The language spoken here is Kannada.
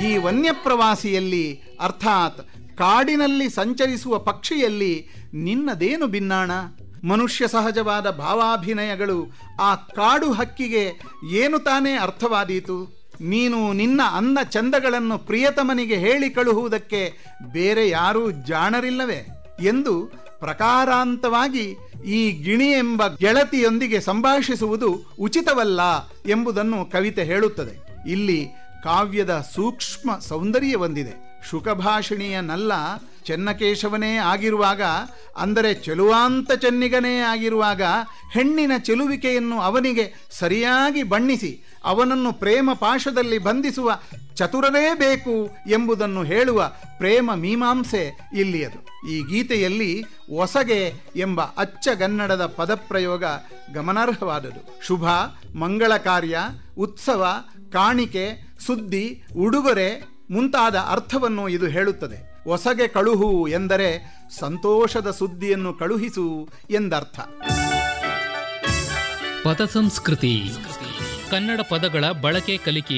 ಈ ವನ್ಯಪ್ರವಾಸಿಯಲ್ಲಿ ಅರ್ಥಾತ್ ಕಾಡಿನಲ್ಲಿ ಸಂಚರಿಸುವ ಪಕ್ಷಿಯಲ್ಲಿ ನಿನ್ನದೇನು ಭಿನ್ನಾಣ ಮನುಷ್ಯ ಸಹಜವಾದ ಭಾವಾಭಿನಯಗಳು ಆ ಕಾಡು ಹಕ್ಕಿಗೆ ಏನು ತಾನೇ ಅರ್ಥವಾದೀತು ನೀನು ನಿನ್ನ ಅಂದ ಚಂದಗಳನ್ನು ಪ್ರಿಯತಮನಿಗೆ ಹೇಳಿ ಕಳುಹುವುದಕ್ಕೆ ಬೇರೆ ಯಾರೂ ಜಾಣರಿಲ್ಲವೇ ಎಂದು ಪ್ರಕಾರಾಂತವಾಗಿ ಈ ಗಿಣಿ ಎಂಬ ಗೆಳತಿಯೊಂದಿಗೆ ಸಂಭಾಷಿಸುವುದು ಉಚಿತವಲ್ಲ ಎಂಬುದನ್ನು ಕವಿತೆ ಹೇಳುತ್ತದೆ ಇಲ್ಲಿ ಕಾವ್ಯದ ಸೂಕ್ಷ್ಮ ಸೌಂದರ್ಯ ಹೊಂದಿದೆ ಶುಕಭಾಷಿಣಿಯ ನಲ್ಲ ಚೆನ್ನಕೇಶವನೇ ಆಗಿರುವಾಗ ಅಂದರೆ ಚೆಲುವಾಂತ ಚೆನ್ನಿಗನೇ ಆಗಿರುವಾಗ ಹೆಣ್ಣಿನ ಚೆಲುವಿಕೆಯನ್ನು ಅವನಿಗೆ ಸರಿಯಾಗಿ ಬಣ್ಣಿಸಿ ಅವನನ್ನು ಪ್ರೇಮ ಪಾಶದಲ್ಲಿ ಬಂಧಿಸುವ ಚತುರರೇ ಬೇಕು ಎಂಬುದನ್ನು ಹೇಳುವ ಪ್ರೇಮ ಮೀಮಾಂಸೆ ಇಲ್ಲಿಯದು ಈ ಗೀತೆಯಲ್ಲಿ ಒಸಗೆ ಎಂಬ ಅಚ್ಚಗನ್ನಡದ ಪದಪ್ರಯೋಗ ಗಮನಾರ್ಹವಾದುದು ಶುಭ ಮಂಗಳ ಕಾರ್ಯ ಉತ್ಸವ ಕಾಣಿಕೆ ಸುದ್ದಿ ಉಡುಗೊರೆ ಮುಂತಾದ ಅರ್ಥವನ್ನು ಇದು ಹೇಳುತ್ತದೆ ಒಸಗೆ ಕಳುಹು ಎಂದರೆ ಸಂತೋಷದ ಸುದ್ದಿಯನ್ನು ಕಳುಹಿಸು ಎಂದರ್ಥ ಪದ ಸಂಸ್ಕೃತಿ ಕನ್ನಡ ಪದಗಳ ಬಳಕೆ ಕಲಿಕೆ